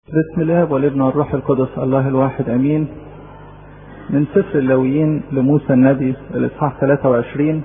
بسم الله والابن والروح القدس الله الواحد امين من سفر اللويين لموسى النبي الاصحاح 23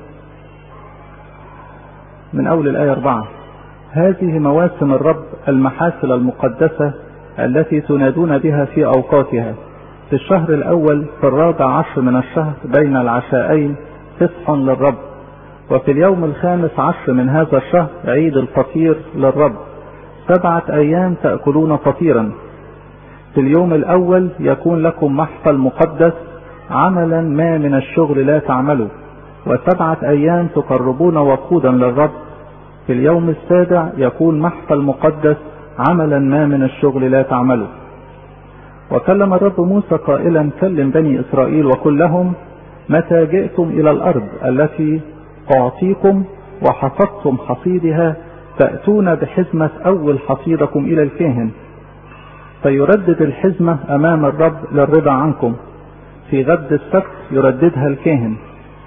من اول الايه 4 هذه مواسم الرب المحاسل المقدسه التي تنادون بها في اوقاتها في الشهر الاول في الرابع عشر من الشهر بين العشاءين فسح للرب وفي اليوم الخامس عشر من هذا الشهر عيد الفطير للرب سبعة أيام تأكلون فطيرا في اليوم الأول يكون لكم محفل مقدس عملا ما من الشغل لا تعملوا وسبعة أيام تقربون وقودا للرب في اليوم السابع يكون محفل مقدس عملا ما من الشغل لا تعملوا وكلم الرب موسى قائلا كلم بني إسرائيل وقل لهم متى جئتم إلى الأرض التي أعطيكم وحصدتم حصيدها تأتون بحزمة أول حصيدكم إلى الكاهن فيردد الحزمة أمام الرب للرضا عنكم في غد السبت يرددها الكاهن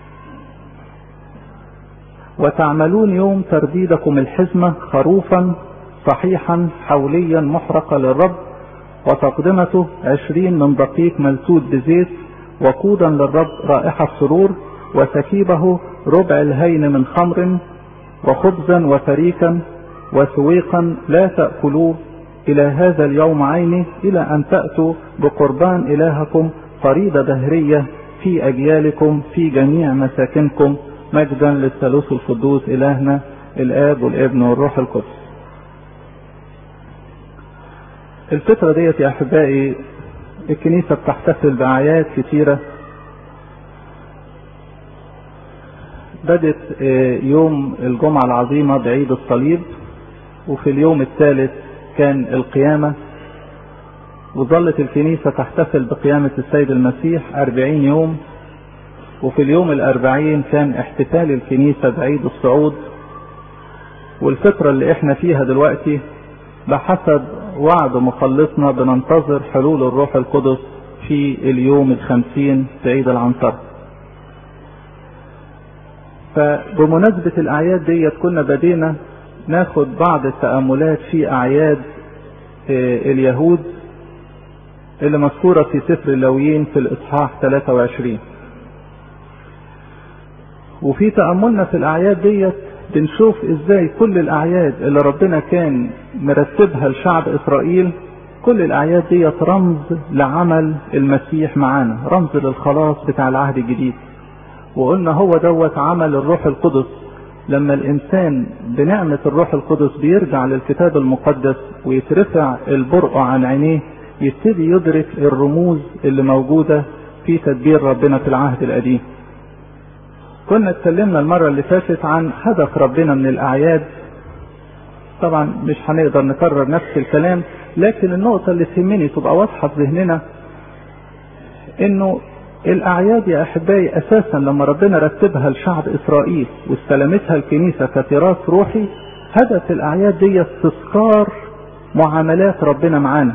وتعملون يوم ترديدكم الحزمة خروفا صحيحا حوليا محرقة للرب وتقدمته عشرين من دقيق ملتوت بزيت وقودا للرب رائحة سرور وسكيبه ربع الهين من خمر وخبزا وفريكا وسويقا لا تأكلوه إلى هذا اليوم عينه إلى أن تأتوا بقربان إلهكم فريضة دهرية في أجيالكم في جميع مساكنكم مجدا للثالوث القدوس إلهنا الآب والابن والروح القدس الفترة ديت يا أحبائي الكنيسة بتحتفل بأعياد كتيرة بدت يوم الجمعة العظيمة بعيد الصليب وفي اليوم الثالث كان القيامة وظلت الكنيسة تحتفل بقيامة السيد المسيح أربعين يوم وفي اليوم الأربعين كان احتفال الكنيسة بعيد الصعود والفترة اللي احنا فيها دلوقتي بحسب وعد مخلصنا بننتظر حلول الروح القدس في اليوم الخمسين في عيد العنصرة فبمناسبة الأعياد ديت كنا بدينا ناخد بعض التأملات في أعياد اليهود اللي مذكورة في سفر اللويين في الإصحاح 23 وفي تأملنا في الأعياد ديت بنشوف ازاي كل الأعياد اللي ربنا كان مرتبها لشعب إسرائيل كل الأعياد ديت رمز لعمل المسيح معانا رمز للخلاص بتاع العهد الجديد وقلنا هو دوت عمل الروح القدس لما الانسان بنعمة الروح القدس بيرجع للكتاب المقدس ويترفع البرء عن عينيه يبتدي يدرك الرموز اللي موجودة في تدبير ربنا في العهد القديم كنا اتكلمنا المرة اللي فاتت عن هدف ربنا من الأعياد طبعا مش هنقدر نكرر نفس الكلام لكن النقطة اللي تهمني تبقى واضحة في ذهننا انه الأعياد يا أحبائي أساسا لما ربنا رتبها لشعب إسرائيل واستلمتها الكنيسة كتراث روحي هدف الأعياد دي تذكار معاملات ربنا معانا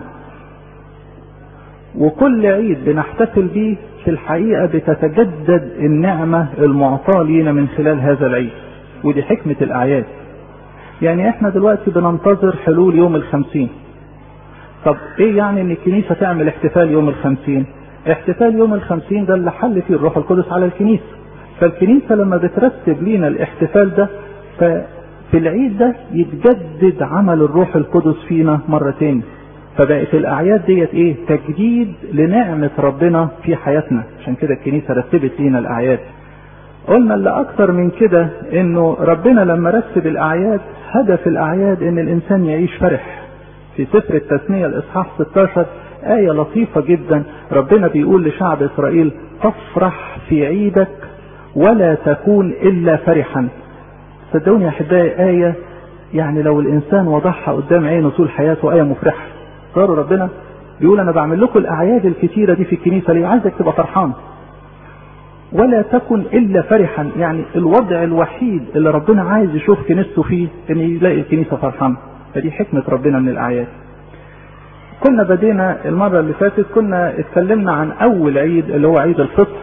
وكل عيد بنحتفل بيه في الحقيقة بتتجدد النعمة المعطاة لينا من خلال هذا العيد ودي حكمة الأعياد يعني احنا دلوقتي بننتظر حلول يوم الخمسين طب ايه يعني ان الكنيسة تعمل احتفال يوم الخمسين احتفال يوم الخمسين ده اللي حل فيه الروح القدس على الكنيسة فالكنيسة لما بترتب لينا الاحتفال ده ففي العيد ده يتجدد عمل الروح القدس فينا مرة تاني فبقت الأعياد ديت إيه؟ تجديد لنعمة ربنا في حياتنا عشان كده الكنيسة رتبت لينا الأعياد قلنا اللي أكتر من كده إنه ربنا لما رتب الأعياد هدف الأعياد إن الإنسان يعيش فرح في سفر التثنية الإصحاح 16 آية لطيفة جدا ربنا بيقول لشعب إسرائيل تفرح في عيدك ولا تكون إلا فرحا صدقوني يا أحبائي آية يعني لو الإنسان وضعها قدام عينه طول حياته آية مفرحة صاروا ربنا بيقول أنا بعمل لكم الأعياد الكتيرة دي في الكنيسة ليه عايزك تبقى فرحان ولا تكن إلا فرحا يعني الوضع الوحيد اللي ربنا عايز يشوف كنيسته فيه إن يلاقي الكنيسة فرحانة فدي حكمة ربنا من الأعياد كنا بدينا المرة اللي فاتت كنا اتكلمنا عن أول عيد اللي هو عيد الفطر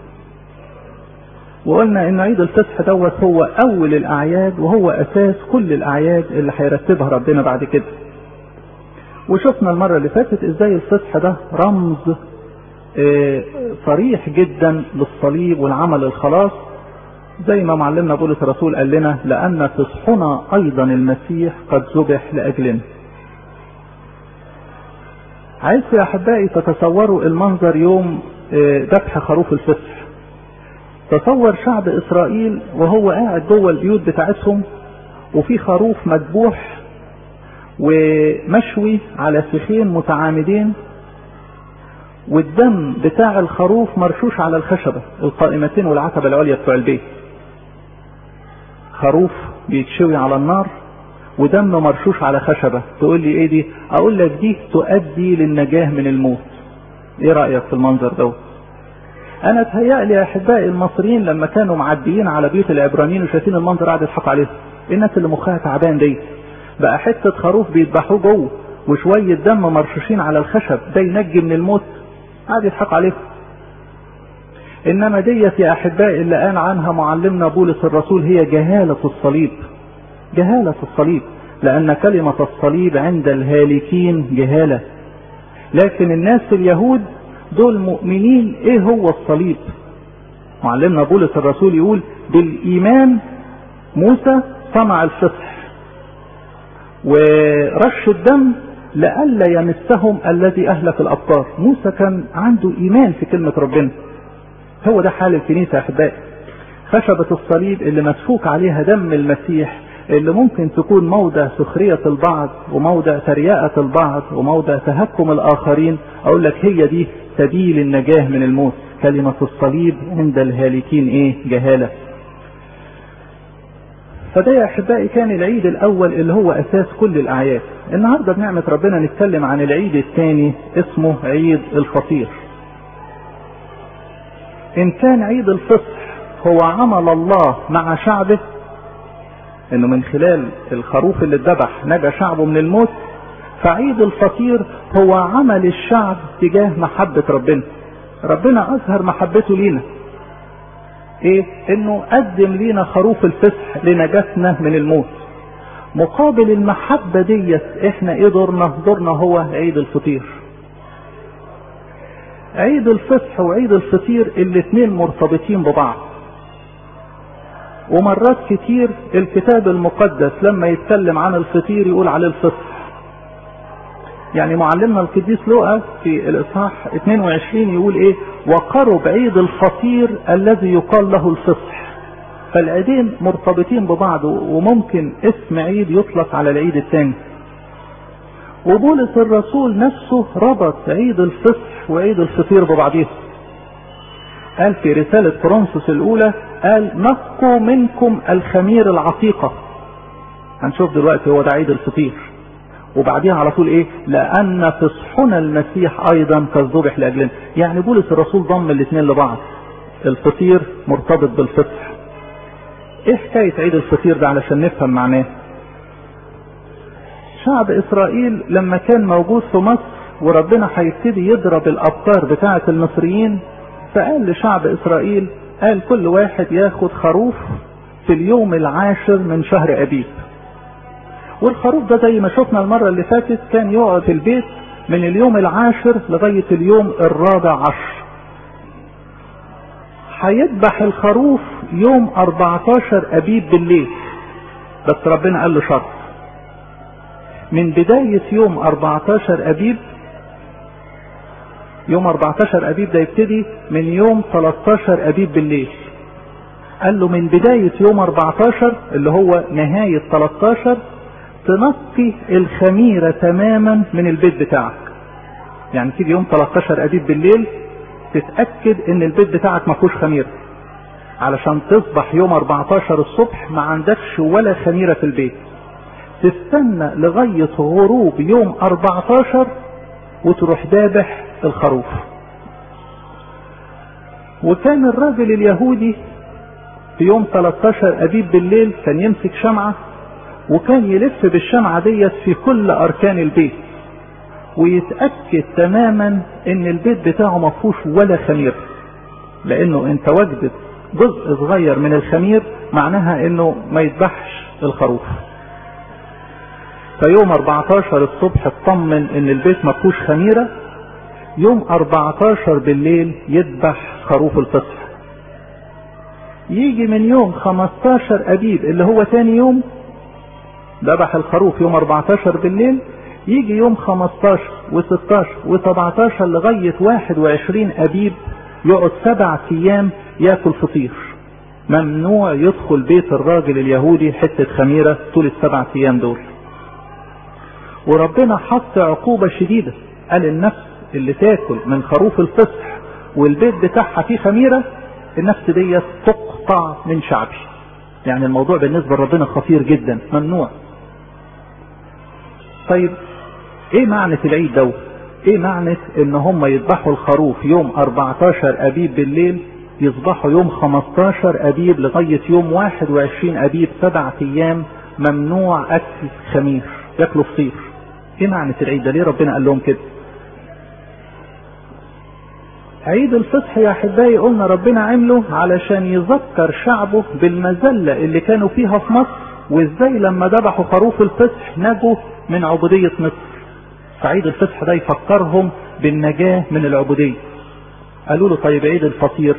وقلنا إن عيد الفطر دوت هو أول الأعياد وهو أساس كل الأعياد اللي هيرتبها ربنا بعد كده وشفنا المرة اللي فاتت ازاي الفصح ده رمز اه صريح جدا للصليب والعمل الخلاص زي ما معلمنا بولس الرسول قال لنا لأن فصحنا أيضا المسيح قد ذبح لأجلنا عايز يا أحبائي تتصوروا المنظر يوم ذبح خروف الفصح تصور شعب إسرائيل وهو قاعد جوه البيوت بتاعتهم وفي خروف مذبوح ومشوي على سيخين متعامدين والدم بتاع الخروف مرشوش على الخشبة القائمتين والعتبة العليا بتوع البيت خروف بيتشوي على النار ودم مرشوش على خشبة تقول لي ايه دي اقول لك دي تؤدي للنجاة من الموت ايه رأيك في المنظر دوت انا اتهيألي يا احبائي المصريين لما كانوا معديين على بيوت العبرانيين وشايفين المنظر قاعد يضحك عليهم الناس اللي مخها تعبان دي بقى حتة خروف بيذبحوه جوه وشوية دم مرشوشين على الخشب ده ينجي من الموت قاعد يضحك عليهم انما ديت يا احبائي اللي قال عنها معلمنا بولس الرسول هي جهالة الصليب جهالة الصليب لان كلمة الصليب عند الهالكين جهالة لكن الناس اليهود دول مؤمنين ايه هو الصليب معلمنا بولس الرسول يقول بالايمان موسى صنع الفصح ورش الدم لئلا يمسهم الذي اهلك الابطار موسى كان عنده ايمان في كلمة ربنا هو ده حال الكنيسة يا احبائي خشبة الصليب اللي مسفوك عليها دم المسيح اللي ممكن تكون موضع سخرية البعض وموضع ترياءة البعض وموضع تهكم الآخرين أقول لك هي دي سبيل النجاة من الموت كلمة الصليب عند الهالكين إيه جهالة فده يا أحبائي كان العيد الأول اللي هو أساس كل الأعياد النهاردة بنعمة ربنا نتكلم عن العيد الثاني اسمه عيد الفطير إن كان عيد الفصح هو عمل الله مع شعبه انه من خلال الخروف اللي اتذبح نجا شعبه من الموت فعيد الفطير هو عمل الشعب تجاه محبة ربنا ربنا اظهر محبته لينا ايه انه قدم لينا خروف الفصح لنجاتنا من الموت مقابل المحبة ديت احنا ايه دورنا دورنا هو عيد الفطير عيد الفصح وعيد الفطير الاتنين مرتبطين ببعض ومرات كتير الكتاب المقدس لما يتكلم عن الفطير يقول عليه الفصح يعني معلمنا القديس لوقا في الاصحاح 22 يقول ايه وقرب عيد الفطير الذي يقال له الفصح فالعيدين مرتبطين ببعض وممكن اسم عيد يطلق على العيد الثاني وبولس الرسول نفسه ربط عيد الفصح وعيد الفطير ببعضهم قال في رسالة كورنثوس الأولى قال نقوا منكم الخمير العتيقة هنشوف دلوقتي هو ده عيد الفطير وبعديها على طول ايه لأن فصحنا المسيح أيضا كالذبح لأجلنا يعني بولس الرسول ضم الاثنين لبعض الفطير مرتبط بالفصح ايه حكاية عيد الفطير ده علشان نفهم معناه شعب إسرائيل لما كان موجود في مصر وربنا هيبتدي يضرب الأبطار بتاعة المصريين فقال لشعب اسرائيل قال كل واحد ياخد خروف في اليوم العاشر من شهر ابيب والخروف ده زي ما شفنا المرة اللي فاتت كان يقعد في البيت من اليوم العاشر لغاية اليوم الرابع عشر هيذبح الخروف يوم 14 ابيب بالليل بس ربنا قال له شرط من بداية يوم 14 ابيب يوم 14 ابيب ده يبتدي من يوم 13 ابيب بالليل قال له من بداية يوم 14 اللي هو نهاية 13 تنقي الخميرة تماما من البيت بتاعك يعني تيجي يوم 13 ابيب بالليل تتأكد ان البيت بتاعك ما فيهوش خميرة علشان تصبح يوم 14 الصبح ما عندكش ولا خميرة في البيت تستنى لغاية غروب يوم 14 وتروح دابح الخروف وكان الراجل اليهودي في يوم 13 ابيب بالليل كان يمسك شمعة وكان يلف بالشمعة ديت في كل اركان البيت ويتأكد تماما ان البيت بتاعه ما فيهوش ولا خمير لانه انت وجدت جزء صغير من الخمير معناها انه ما يذبحش الخروف فيوم 14 الصبح اطمن ان البيت ما فيهوش خميره يوم 14 بالليل يذبح خروف الفصح يجي من يوم 15 ابيب اللي هو تاني يوم ذبح الخروف يوم 14 بالليل يجي يوم 15 و16 و17 لغاية 21 ابيب يقعد سبع ايام ياكل فطير ممنوع يدخل بيت الراجل اليهودي حتة خميرة طول السبع ايام دول وربنا حط عقوبة شديدة قال النفس اللي تاكل من خروف الفصح والبيت بتاعها فيه خميرة النفس دي تقطع من شعبي يعني الموضوع بالنسبة لربنا خطير جدا ممنوع طيب ايه معنى العيد دوت ايه معنى ان هم يذبحوا الخروف يوم 14 ابيب بالليل يصبحوا يوم 15 ابيب لغاية يوم 21 ابيب سبعة ايام ممنوع اكل خمير ياكلوا فطير ايه معنى العيد ده ليه ربنا قال لهم كده عيد الفصح يا احبائي قلنا ربنا عمله علشان يذكر شعبه بالمذلة اللي كانوا فيها في مصر وازاي لما ذبحوا خروف الفصح نجوا من عبودية مصر فعيد الفصح ده يفكرهم بالنجاة من العبودية قالوا له طيب عيد الفطير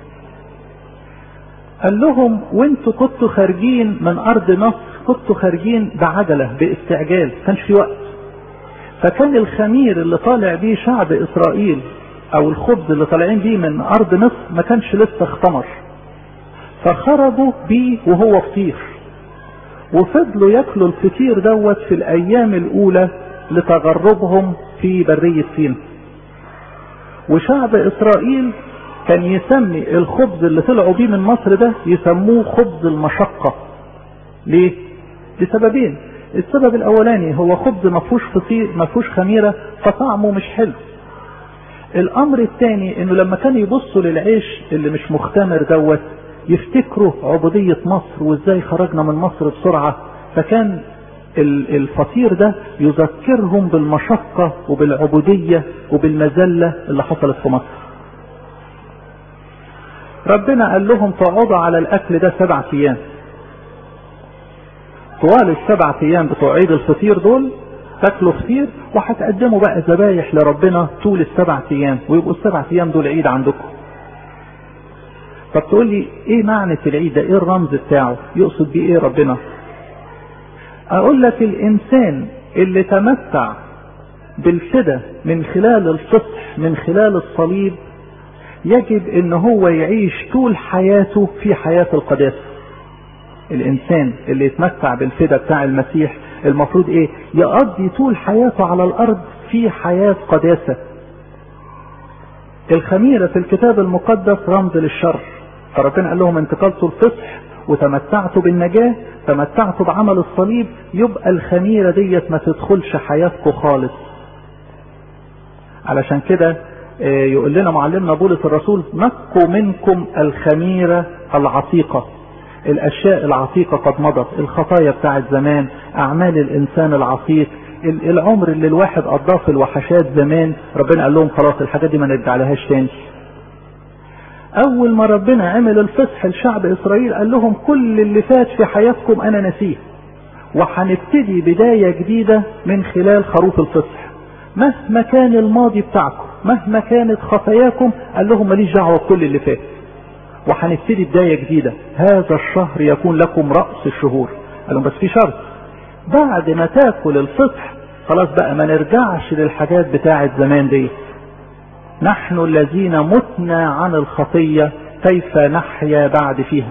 قال لهم وانتوا كنتوا خارجين من ارض مصر كنتوا خارجين بعجلة باستعجال كانش في وقت فكان الخمير اللي طالع بيه شعب اسرائيل او الخبز اللي طالعين بيه من ارض مصر ما كانش لسه اختمر فخرجوا بيه وهو فطير وفضلوا ياكلوا الفطير دوت في الايام الاولى لتغربهم في برية سينا وشعب اسرائيل كان يسمي الخبز اللي طلعوا بيه من مصر ده يسموه خبز المشقة ليه لسببين السبب الاولاني هو خبز ما فيهوش فطير ما فيهوش خميرة فطعمه مش حلو الامر الثاني انه لما كانوا يبصوا للعيش اللي مش مختمر دوت يفتكروا عبودية مصر وازاي خرجنا من مصر بسرعة فكان الفطير ده يذكرهم بالمشقة وبالعبودية وبالمذلة اللي حصلت في مصر ربنا قال لهم تقعدوا على الاكل ده سبع ايام طوال السبع ايام بتوع عيد الفطير دول تاكلوا فطير وهتقدموا بقى ذبايح لربنا طول السبع ايام ويبقوا السبع ايام دول عيد عندكم طب تقول لي ايه معنى العيد ده ايه الرمز بتاعه يقصد بيه ايه ربنا اقول لك الانسان اللي تمتع بالفدا من خلال الفصح من خلال الصليب يجب ان هو يعيش طول حياته في حياة القداسة الانسان اللي يتمتع بالفدا بتاع المسيح المفروض ايه يقضي طول حياته على الارض في حياة قداسة الخميرة في الكتاب المقدس رمز للشر فربنا قال لهم انتقلتوا الفصح وتمتعتوا بالنجاة تمتعتوا بعمل الصليب يبقى الخميرة ديت ما تدخلش حياتكم خالص علشان كده يقول لنا معلمنا بولس الرسول نقوا منكم الخميرة العتيقة الاشياء العتيقة قد مضت الخطايا بتاعت زمان اعمال الانسان العتيق العمر اللي الواحد قضاه في الوحشات زمان ربنا قال لهم خلاص الحاجات دي ما نرجع لهاش تاني اول ما ربنا عمل الفصح لشعب اسرائيل قال لهم كل اللي فات في حياتكم انا نسيه وهنبتدي بداية جديدة من خلال خروف الفصح مهما كان الماضي بتاعكم مهما كانت خطاياكم قال لهم ماليش دعوة بكل اللي فات وهنبتدي بداية جديدة هذا الشهر يكون لكم رأس الشهور قال لهم بس في شرط بعد ما تاكل الفصح خلاص بقى ما نرجعش للحاجات بتاعت زمان دي نحن الذين متنا عن الخطية كيف نحيا بعد فيها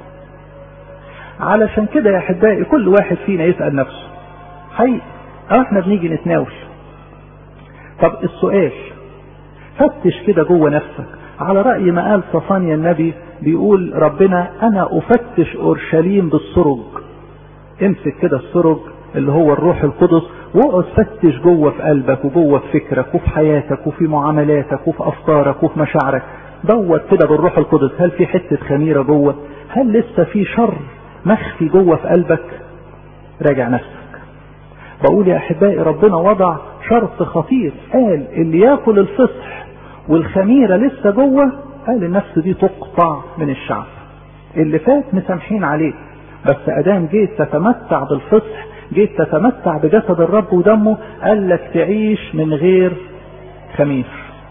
علشان كده يا احبائي كل واحد فينا يسأل نفسه حقيقي احنا بنيجي نتناول طب السؤال فتش كده جوه نفسك على رأي ما قال صفانيا النبي بيقول ربنا انا افتش اورشليم بالسرج امسك كده السرج اللي هو الروح القدس واقعد فتش جوه في قلبك وجوه في فكرك وفي حياتك وفي معاملاتك وفي افكارك وفي مشاعرك دور كده بالروح القدس هل في حته خميره جوه هل لسه في شر مخفي جوه في قلبك راجع نفسك بقول يا احبائي ربنا وضع شرط خطير قال اللي ياكل الفصح والخميره لسه جوه قال النفس دي تقطع من الشعب اللي فات مسامحين عليه بس ادام جيت تتمتع بالفصح جيت تتمتع بجسد الرب ودمه قال لك تعيش من غير خمير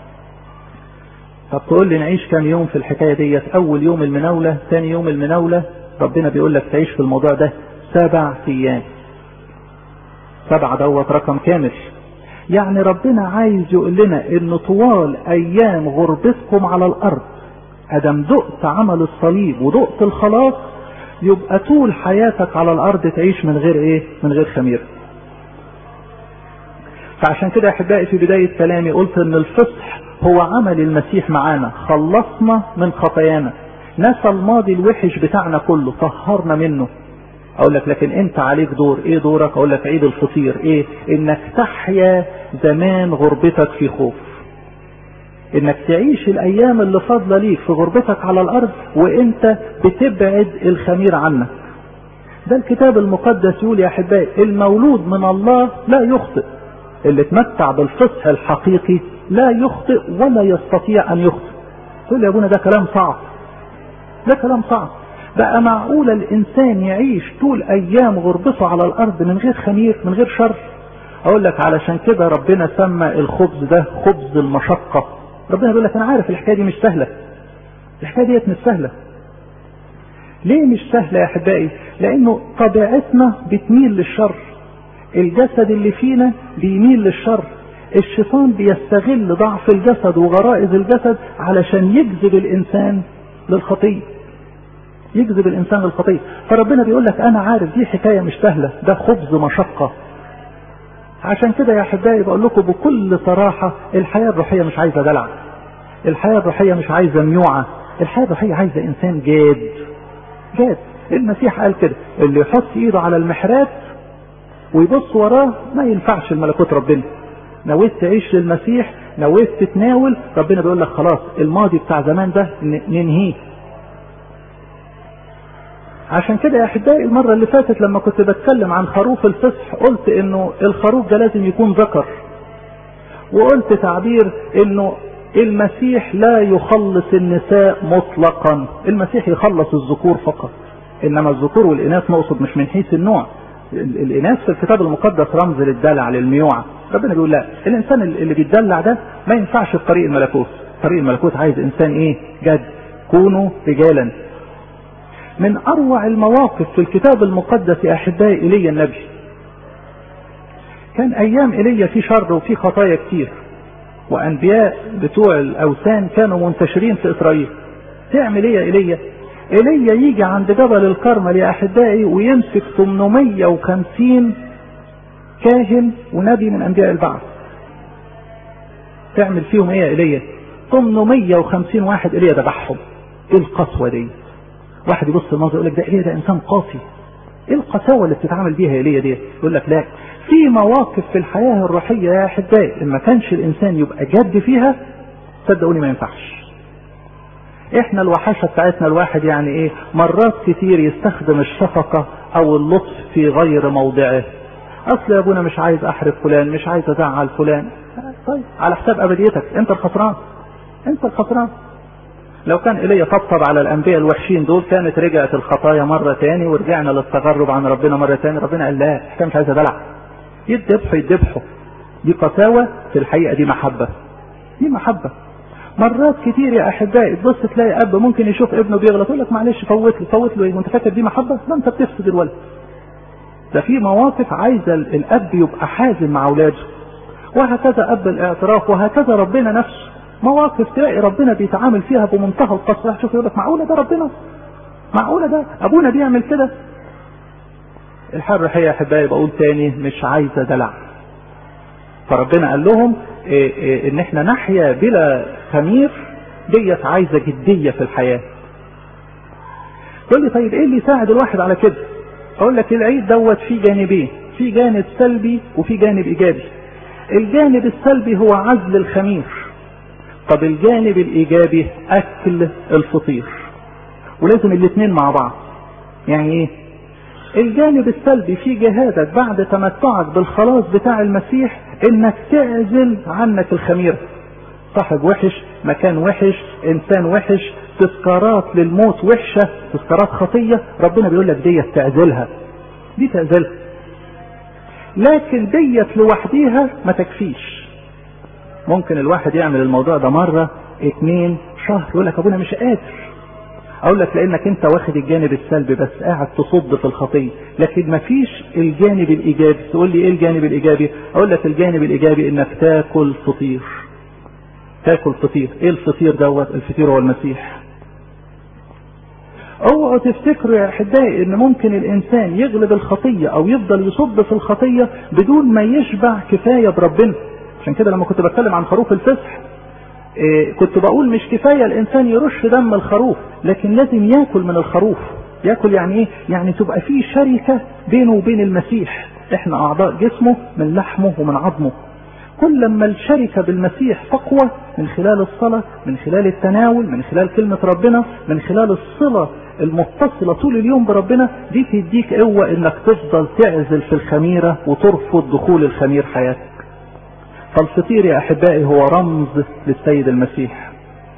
طب تقول لي نعيش كام يوم في الحكايه ديت اول يوم المناوله ثاني يوم المناوله ربنا بيقول لك تعيش في الموضوع ده سبع ايام سبعة دوت رقم كامل يعني ربنا عايز يقول لنا ان طوال ايام غربتكم على الارض ادم دقت عمل الصليب ودقت الخلاص يبقى طول حياتك على الارض تعيش من غير ايه من غير خميره فعشان كده احبائي في بداية كلامي قلت ان الفصح هو عمل المسيح معانا خلصنا من خطايانا نسى الماضي الوحش بتاعنا كله طهرنا منه اقول لك لكن انت عليك دور ايه دورك اقول لك عيد الفطير ايه انك تحيا زمان غربتك في خوف انك تعيش الايام اللي فاضله ليك في غربتك على الارض وانت بتبعد الخمير عنك ده الكتاب المقدس يقول يا احبائي المولود من الله لا يخطئ اللي اتمتع بالفصح الحقيقي لا يخطئ ولا يستطيع ان يخطئ تقول يا ابونا ده كلام صعب ده كلام صعب بقى معقول الانسان يعيش طول ايام غربته على الارض من غير خمير من غير شر اقول لك علشان كده ربنا سمى الخبز ده خبز المشقة ربنا بيقول لك انا عارف الحكاية دي مش سهلة الحكاية ديت مش سهلة ليه مش سهلة يا احبائي لانه طبيعتنا بتميل للشر الجسد اللي فينا بيميل للشر الشيطان بيستغل ضعف الجسد وغرائز الجسد علشان يجذب الانسان للخطيه يجذب الانسان للخطيه فربنا بيقول لك انا عارف دي حكايه مش سهله ده خبز مشقه عشان كده يا احبائي بقول لكم بكل صراحه الحياه الروحيه مش عايزه دلع الحياه الروحيه مش عايزه ميوعه الحياه الروحيه عايزه انسان جاد جاد المسيح قال كده اللي يحط ايده على المحرات ويبص وراه ما ينفعش الملكوت ربنا نويت تعيش للمسيح نويت تتناول ربنا بيقول لك خلاص الماضي بتاع زمان ده ننهيه عشان كده يا احبائي المره اللي فاتت لما كنت بتكلم عن خروف الفصح قلت انه الخروف ده لازم يكون ذكر وقلت تعبير انه المسيح لا يخلص النساء مطلقا المسيح يخلص الذكور فقط انما الذكور والاناث نقصد مش من حيث النوع الاناث في الكتاب المقدس رمز للدلع للميوعه ربنا بيقول لا الانسان اللي بيتدلع ده ما ينفعش في طريق الملكوت طريق الملكوت عايز انسان ايه جد كونوا رجالا من اروع المواقف في الكتاب المقدس يا احبائي ايليا النبي كان ايام ايليا في شر وفي خطايا كتير وانبياء بتوع الاوثان كانوا منتشرين في اسرائيل تعمل ايه يا ايليا ايليا يجي عند جبل الكرمل يا احبائي ويمسك 850 كاهن ونبي من انبياء البعث تعمل فيهم ايه يا ايليا 850 واحد ايليا ذبحهم ايه القسوه دي واحد يبص المنظر يقول لك ده ايه ده انسان قاسي ايه القساوه اللي بتتعامل بيها ايليا دي يقول لك لا في مواقف في الحياه الروحيه يا احبائي ان ما كانش الانسان يبقى جد فيها صدقوني ما ينفعش احنا الوحشه بتاعتنا الواحد يعني ايه مرات كتير يستخدم الشفقه او اللطف في غير موضعه اصل يا ابونا مش عايز احرق فلان مش عايز ازعل فلان طيب على حساب ابديتك انت الخسران انت الخسران لو كان ايليا طبطب على الانبياء الوحشين دول كانت رجعت الخطايا مره تاني ورجعنا للتغرب عن ربنا مره تاني ربنا قال لا احنا مش عايز دلع يذبحوا يذبحوا دي قساوه في الحقيقه دي محبه دي محبه مرات كتير يا احبائي تبص تلاقي اب ممكن يشوف ابنه بيغلط يقول لك معلش فوت له فوت له ايه وانت فاكر دي محبه؟ لا انت بتفسد الولد. ده في مواقف عايزه الاب يبقى حازم مع اولاده. وهكذا اب الاعتراف وهكذا ربنا نفسه. مواقف تلاقي ربنا بيتعامل فيها بمنتهى القسوه شوف يقول لك معقوله ده ربنا؟ معقوله ده ابونا بيعمل كده؟ الحال الروحيه يا احبائي بقول تاني مش عايزه دلع. فربنا قال لهم إيه إيه ان احنا نحيا بلا خمير ديت عايزه جديه في الحياه. تقول لي طيب ايه اللي يساعد الواحد على كده؟ اقول لك العيد دوت فيه جانبين، في جانب سلبي وفي جانب ايجابي. الجانب السلبي هو عزل الخمير. طب الجانب الايجابي اكل الفطير. ولازم الاثنين مع بعض. يعني ايه؟ الجانب السلبي في جهادك بعد تمتعك بالخلاص بتاع المسيح انك تعزل عنك الخميرة صاحب وحش مكان وحش انسان وحش تذكارات للموت وحشة تذكارات خطية ربنا بيقول لك دي تعزلها دي تعزلها لكن ديت لوحديها ما تكفيش ممكن الواحد يعمل الموضوع ده مرة اتنين شهر يقول لك ابونا مش قادر اقول لك لانك انت واخد الجانب السلبي بس قاعد تصد في الخطيه لكن مفيش الجانب الايجابي تقول لي ايه الجانب الايجابي اقول لك الجانب الايجابي انك تاكل فطير تاكل فطير ايه الفطير دوت الفطير هو المسيح اوعوا تفتكروا يا احبائي ان ممكن الانسان يغلب الخطيه او يفضل يصب في الخطيه بدون ما يشبع كفايه بربنا عشان كده لما كنت بتكلم عن خروف الفصح إيه كنت بقول مش كفايه الانسان يرش دم الخروف لكن لازم ياكل من الخروف ياكل يعني ايه يعني تبقى في شركه بينه وبين المسيح احنا اعضاء جسمه من لحمه ومن عظمه كل لما الشركة بالمسيح تقوى من خلال الصلاة من خلال التناول من خلال كلمة ربنا من خلال الصلة المتصلة طول اليوم بربنا دي تديك قوة انك تفضل تعزل في الخميرة وترفض دخول الخمير حياتك فالفطير يا احبائي هو رمز للسيد المسيح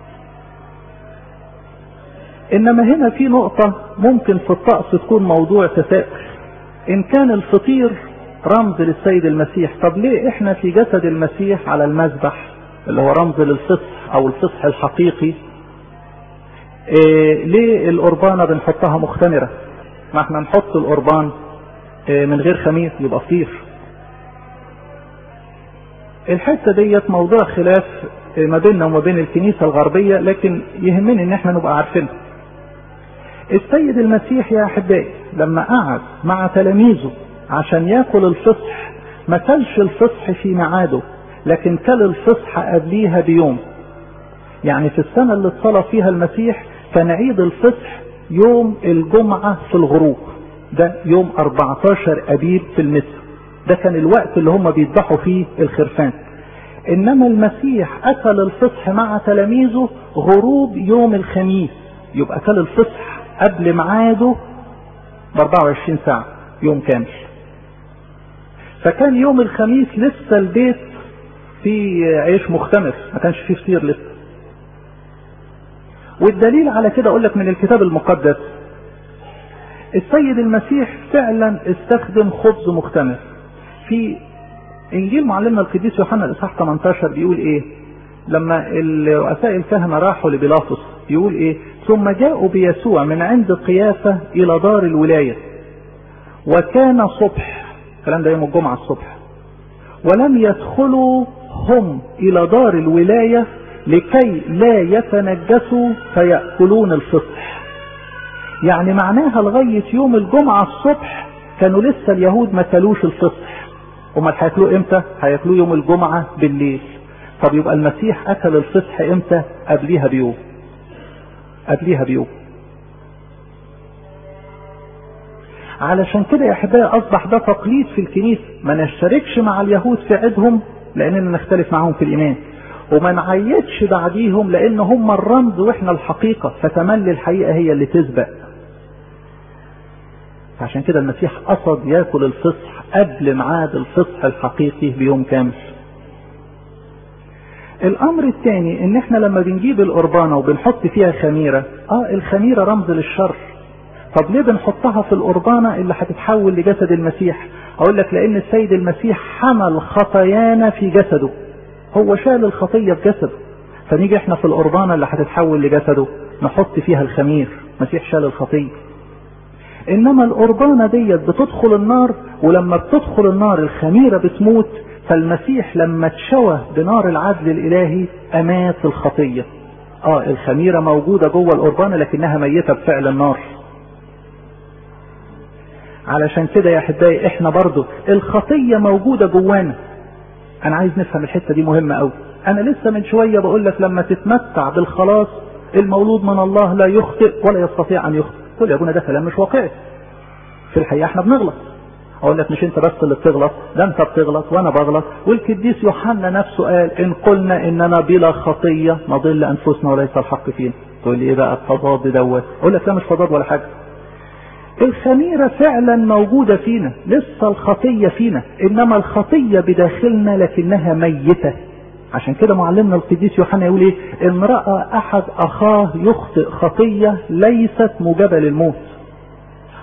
انما هنا في نقطة ممكن في الطقس تكون موضوع تساؤل ان كان الفطير رمز للسيد المسيح طب ليه احنا في جسد المسيح على المذبح اللي هو رمز للفصح او الفصح الحقيقي إيه ليه القربانة بنحطها مختمرة ما احنا نحط القربان إيه من غير خميس يبقى فطير الحتة ديت موضوع خلاف إيه ما بيننا وما بين الكنيسة الغربية لكن يهمني ان احنا نبقى عارفينها السيد المسيح يا احبائي لما قعد مع تلاميذه عشان ياكل الفصح ما كلش الفصح في ميعاده لكن كل الفصح قبليها بيوم يعني في السنة اللي اتصلى فيها المسيح كان عيد الفصح يوم الجمعة في الغروب ده يوم 14 أبيب في المصر ده كان الوقت اللي هم بيذبحوا فيه الخرفان إنما المسيح أكل الفصح مع تلاميذه غروب يوم الخميس يبقى أكل الفصح قبل ميعاده ب 24 ساعة يوم كامل فكان يوم الخميس لسه البيت فيه عيش مختمر ما كانش فيه فطير لسه والدليل على كده اقول لك من الكتاب المقدس السيد المسيح فعلا استخدم خبز مختمر في انجيل معلمنا القديس يوحنا الاصحاح 18 بيقول ايه لما رؤساء الكهنه راحوا لبيلاطس يقول ايه ثم جاءوا بيسوع من عند قيافه الى دار الولايه وكان صبح الكلام ده يوم الجمعه الصبح ولم يدخلوا هم الى دار الولايه لكي لا يتنجسوا فيأكلون الفصح يعني معناها لغاية يوم الجمعة الصبح كانوا لسه اليهود ما كلوش الفصح امال هياكلوه امتى هياكلوه يوم الجمعة بالليل طب يبقى المسيح اكل الفصح امتى قبليها بيوم قبليها بيوم علشان كده يا احبائي اصبح ده تقليد في الكنيسه ما نشتركش مع اليهود في عيدهم لاننا نختلف معاهم في الايمان وما نعيدش بعديهم لان هم الرمز واحنا الحقيقة فتملي الحقيقة هي اللي تسبق عشان كده المسيح قصد ياكل الفصح قبل ميعاد الفصح الحقيقي بيوم كامل الامر الثاني ان احنا لما بنجيب القربانة وبنحط فيها خميرة اه الخميرة رمز للشر طب ليه بنحطها في القربانة اللي هتتحول لجسد المسيح اقول لك لان السيد المسيح حمل خطايانا في جسده هو شال الخطية في جسده فنيجي احنا في القربانة اللي هتتحول لجسده نحط فيها الخمير مسيح شال الخطية انما القربانة ديت بتدخل النار ولما بتدخل النار الخميرة بتموت فالمسيح لما اتشوى بنار العدل الالهي امات الخطية اه الخميرة موجودة جوه القربانة لكنها ميتة بفعل النار علشان كده يا احبائي احنا برضو الخطية موجودة جوانا انا عايز نفهم الحته دي مهمه قوي انا لسه من شويه بقول لك لما تتمتع بالخلاص المولود من الله لا يخطئ ولا يستطيع ان يخطئ تقول يا ابونا ده كلام مش واقعي في الحقيقه احنا بنغلط اقول لك مش انت بس اللي بتغلط ده انت بتغلط وانا بغلط والقديس يوحنا نفسه قال ان قلنا اننا بلا خطيه نضل انفسنا وليس الحق فينا تقول لي ايه بقى التضاد دوت اقول لك لا مش تضاد ولا حاجه الخميرة فعلا موجودة فينا لسه الخطية فينا انما الخطية بداخلنا لكنها ميتة عشان كده معلمنا القديس يوحنا يقول ايه ان رأى احد اخاه يخطئ خطية ليست موجبة للموت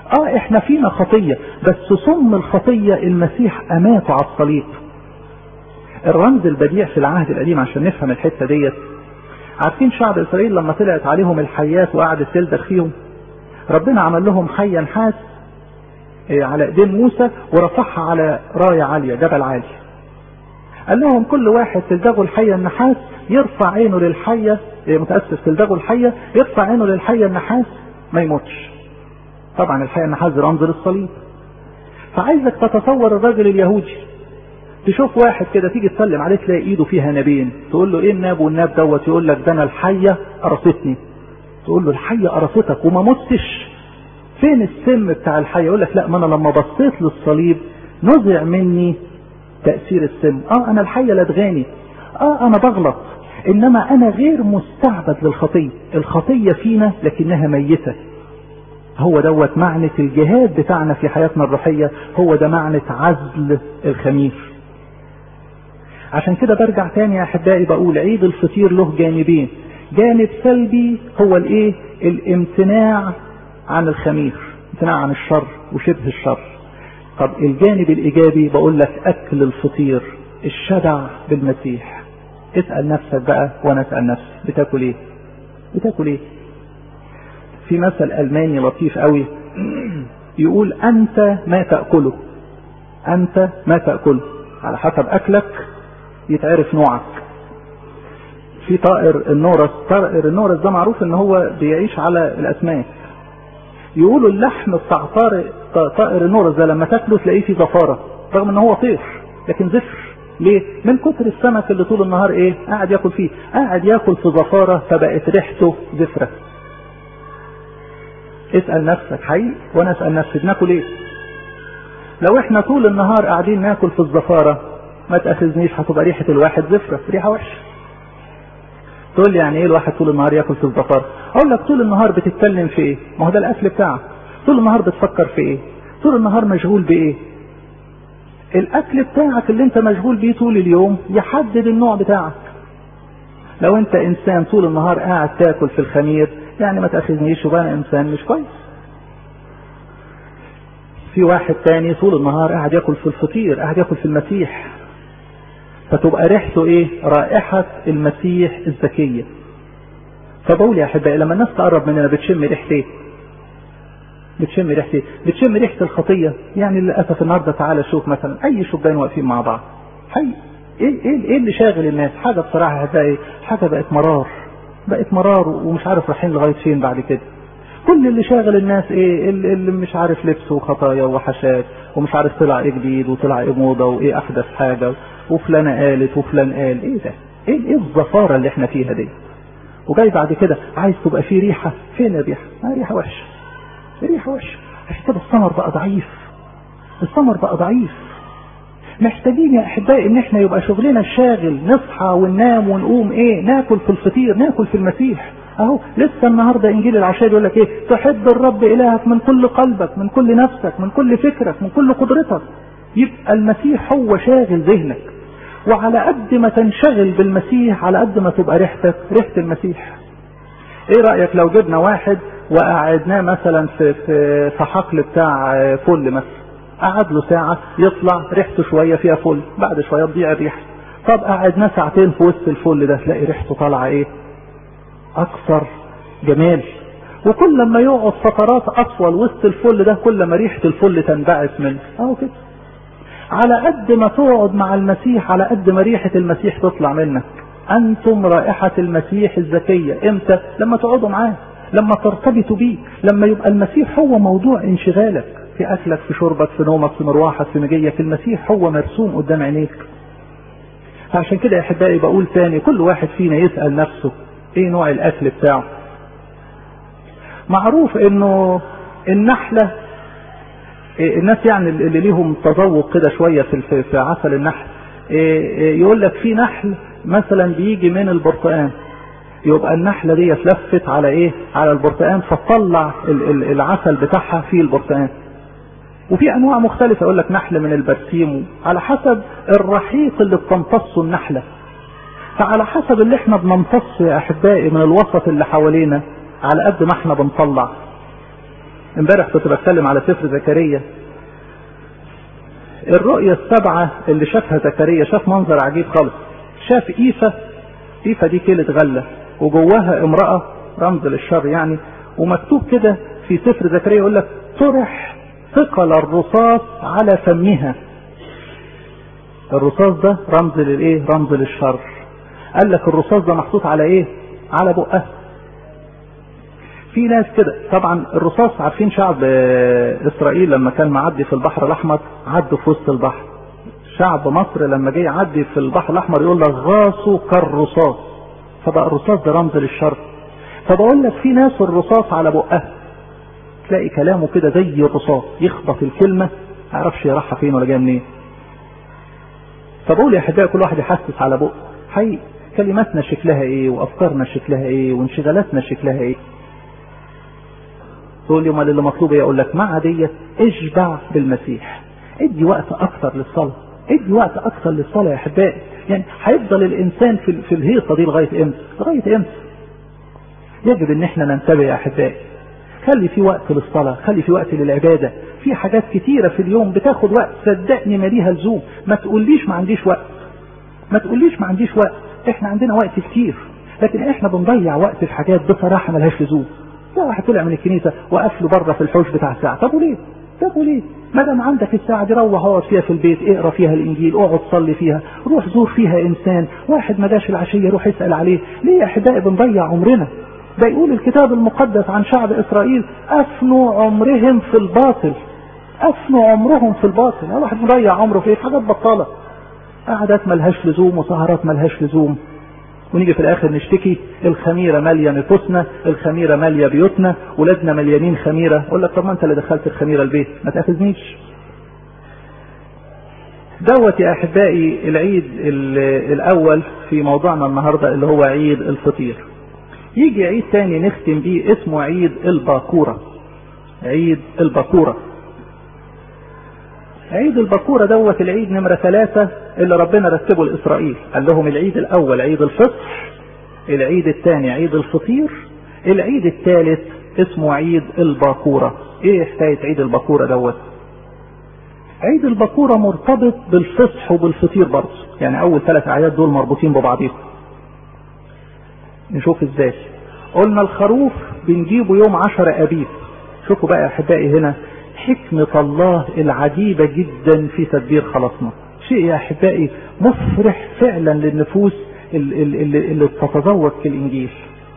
اه احنا فينا خطية بس سم الخطية المسيح اماته على الصليب الرمز البديع في العهد القديم عشان نفهم الحتة ديت عارفين شعب اسرائيل لما طلعت عليهم الحيات وقعدت تلدغ فيهم ربنا عمل لهم حية نحاس على ايدين موسى ورفعها على راية عالية جبل عالي قال لهم كل واحد تلدغوا الحية النحاس يرفع عينه للحية متأسف تلدغوا الحية يرفع عينه للحية النحاس ما يموتش طبعا الحية النحاس رمز للصليب فعايزك تتصور الراجل اليهودي تشوف واحد كده تيجي تسلم عليه تلاقي ايده فيها نابين تقول له ايه الناب والناب دوت يقول لك ده انا الحيه قرصتني تقول له الحيه قرصتك وما متش فين السم بتاع الحيه يقول لك لا ما انا لما بصيت للصليب نزع مني تاثير السم اه انا الحيه لدغاني اه انا بغلط انما انا غير مستعبد للخطيه الخطيه فينا لكنها ميته هو دوت معنى الجهاد بتاعنا في حياتنا الروحيه هو ده معنى عزل الخمير عشان كده برجع تاني يا احبائي بقول عيد الفطير له جانبين جانب سلبي هو الايه الامتناع عن الخمير امتناع عن الشر وشبه الشر طب الجانب الايجابي بقول لك اكل الفطير الشبع بالمسيح اسال نفسك بقى وانا اسال نفسي بتاكل ايه بتاكل ايه في مثل الماني لطيف قوي يقول انت ما تاكله انت ما تاكله على حسب اكلك يتعرف نوعك في طائر النورس طائر النورس ده معروف ان هو بيعيش على الاسماك يقولوا اللحم بتاع طائر طائر النورس ده لما تاكله تلاقيه فيه زفاره رغم ان هو طير لكن زفر ليه؟ من كتر السمك اللي طول النهار ايه؟ قاعد ياكل فيه، قاعد ياكل في زفاره فبقت ريحته زفره. اسال نفسك حقيقي وانا اسال نفسي بناكل ايه؟ لو احنا طول النهار قاعدين ناكل في الزفاره ما تاخذنيش هتبقى ريحه الواحد زفره ريحه وحشه تقول لي يعني ايه الواحد طول النهار ياكل في الزفاره اقول لك طول النهار بتتكلم في ايه ما هو ده الاكل بتاعك طول النهار بتفكر في ايه طول النهار مشغول بايه الاكل بتاعك اللي انت مشغول بيه طول اليوم يحدد النوع بتاعك لو انت انسان طول النهار قاعد تاكل في الخمير يعني ما تاخذنيش يبقى انا انسان مش كويس في واحد تاني طول النهار قاعد ياكل في الفطير قاعد ياكل في المسيح فتبقى ريحته ايه رائحة المسيح الزكية فبقول يا احبائي لما الناس تقرب مننا بتشم ريحة ايه بتشم ريحة ايه بتشم ريحة الخطية يعني للأسف النهاردة تعالى شوف مثلا اي شبان واقفين مع بعض حي ايه ايه ايه اللي شاغل الناس حاجة بصراحة هتلاقي حاجة بقت مرار بقت مرار ومش عارف رايحين لغاية فين بعد كده كل اللي شاغل الناس ايه اللي, اللي مش عارف لبس وخطايا وحشات ومش عارف طلع ايه جديد وطلع ايه موضة وايه احدث حاجة وفلانة قالت وفلان قال ايه ده ايه ايه الزفارة اللي احنا فيها دي وجاي بعد كده عايز تبقى فيه ريحة فين الريحة ما ريحة وحشة ريحة وحشة عشان كده الثمر بقى ضعيف الثمر بقى ضعيف محتاجين يا احبائي ان احنا يبقى شغلنا الشاغل نصحى وننام ونقوم ايه ناكل في الفطير ناكل في المسيح اهو لسه النهارده انجيل العشاء يقول لك ايه تحب الرب الهك من كل قلبك من كل نفسك من كل فكرك من كل قدرتك يبقى المسيح هو شاغل ذهنك وعلى قد ما تنشغل بالمسيح على قد ما تبقى ريحتك ريحه المسيح ايه رايك لو جبنا واحد وقعدناه مثلا في في في حقل بتاع فل مثلا قعد له ساعه يطلع ريحته شويه فيها فل بعد شويه تضيع الريحه طب قعدناه ساعتين في وسط الفل ده تلاقي ريحته طالعه ايه اكثر جمال وكل ما يقعد فترات اطول وسط الفل ده كل ما ريحه الفل تنبعث منه اهو كده على قد ما تقعد مع المسيح على قد ما ريحه المسيح تطلع منك انتم رائحه المسيح الزكيه امتى لما تقعدوا معاه لما ترتبطوا بيه لما يبقى المسيح هو موضوع انشغالك في اكلك في شربك في نومك في مروحك في مجيك المسيح هو مرسوم قدام عينيك فعشان كده يا احبائي بقول تاني كل واحد فينا يسال نفسه ايه نوع الاكل بتاعه معروف انه النحلة إيه الناس يعني اللي ليهم تذوق كده شوية في, في عسل النحل إيه يقول لك في نحل مثلا بيجي من البرتقان يبقى النحلة دي لفت على ايه على البرتقان فتطلع العسل بتاعها في البرتقان وفي انواع مختلفة يقول لك نحل من البرسيم على حسب الرحيق اللي بتمتصه النحلة فعلى حسب اللي احنا بنمتص يا احبائي من الوسط اللي حوالينا على قد ما احنا بنطلع امبارح كنت بتكلم على سفر زكريا الرؤية السبعة اللي شافها زكريا شاف منظر عجيب خالص شاف إيفة إيفة دي كيلة غلة وجواها امرأة رمز للشر يعني ومكتوب كده في سفر زكريا يقول لك طرح ثقل الرصاص على فمها الرصاص ده رمز للايه رمز للشر قال لك الرصاص ده محطوط على ايه على بقها في ناس كده طبعا الرصاص عارفين شعب اسرائيل لما كان معدي في البحر الاحمر عدوا في وسط البحر شعب مصر لما جه يعدي في البحر الاحمر يقول لك غاصوا كالرصاص فبقى الرصاص ده رمز للشر فبقول لك في ناس الرصاص على بقها تلاقي كلامه كده زي الرصاص يخبط الكلمه ما يعرفش رايحه فين ولا جايه منين فبقول يا احبائي كل واحد يحسس على بقه حقيقي كلماتنا شكلها ايه وافكارنا شكلها ايه وانشغالاتنا شكلها ايه تقول لي امال اللي مطلوب ايه اقول لك مع ديت اشبع بالمسيح ادي وقت اكثر للصلاه ادي وقت اكثر للصلاه يا احبائي يعني هيفضل الانسان في, في الهيصه دي لغايه امتى لغايه امتى يجب ان احنا ننتبه يا احبائي خلي في وقت للصلاه خلي في وقت للعباده في حاجات كتيره في اليوم بتاخد وقت صدقني ما ليها لزوم ما تقوليش ما عنديش وقت ما تقوليش ما عنديش وقت احنا عندنا وقت كتير لكن احنا بنضيع وقت في حاجات بصراحه ملهاش لزوم لا واحد طلع من الكنيسه وقف له بره في الحوش بتاع ساعه طب وليه؟ طب وليه؟ ما دام عندك الساعه دي روح اقعد فيها في البيت اقرا فيها الانجيل اقعد صلي فيها روح زور فيها انسان واحد ما جاش العشيه روح اسال عليه ليه يا احبائي بنضيع عمرنا ده يقول الكتاب المقدس عن شعب اسرائيل افنوا عمرهم في الباطل افنوا عمرهم في الباطل واحد مضيع عمره في حاجات بطاله قعدات ملهاش لزوم وسهرات ملهاش لزوم ونيجي في الاخر نشتكي الخميره ماليه نفوسنا الخميره ماليه بيوتنا ولادنا مليانين خميره اقول لك طب ما انت اللي دخلت الخميره البيت ما تاخذنيش دوت يا احبائي العيد الاول في موضوعنا النهارده اللي هو عيد الفطير يجي عيد تاني نختم بيه اسمه عيد الباكوره عيد الباكوره عيد البكورة دوت العيد نمرة ثلاثة اللي ربنا رتبه لإسرائيل قال لهم العيد الأول عيد الفطر العيد الثاني عيد الفطير العيد الثالث اسمه عيد الباكورة ايه حكاية عيد الباكورة دوت عيد الباكورة مرتبط بالفصح وبالفطير برضه يعني أول ثلاث أعياد دول مربوطين ببعضهم نشوف ازاي قلنا الخروف بنجيبه يوم عشر أبيب شوفوا بقى يا أحبائي هنا حكمة الله العجيبة جدا في تدبير خلاصنا شيء يا أحبائي مفرح فعلا للنفوس اللي, اللي, اللي تتذوق في الإنجيل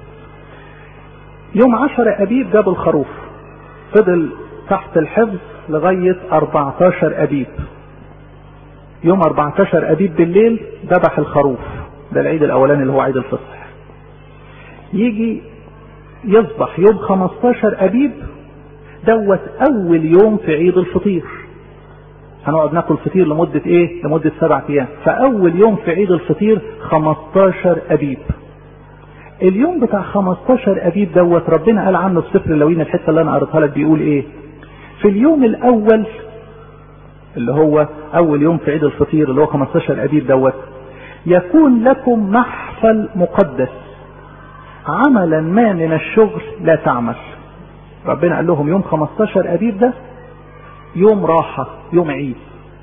يوم عشر أبيب جاب الخروف فضل تحت الحفظ لغاية 14 أبيب يوم 14 أبيب بالليل ذبح الخروف ده العيد الأولاني اللي هو عيد الفصح يجي يصبح يوم 15 أبيب دوت اول يوم في عيد الفطير هنقعد ناكل فطير لمدة ايه لمدة سبع ايام فاول يوم في عيد الفطير 15 ابيب اليوم بتاع 15 ابيب دوت ربنا قال عنه في سفر اللوين الحته اللي انا قريتها لك بيقول ايه في اليوم الاول اللي هو اول يوم في عيد الفطير اللي هو 15 ابيب دوت يكون لكم محفل مقدس عملا ما من الشغل لا تعمل ربنا قال لهم يوم 15 ابيب ده يوم راحة يوم عيد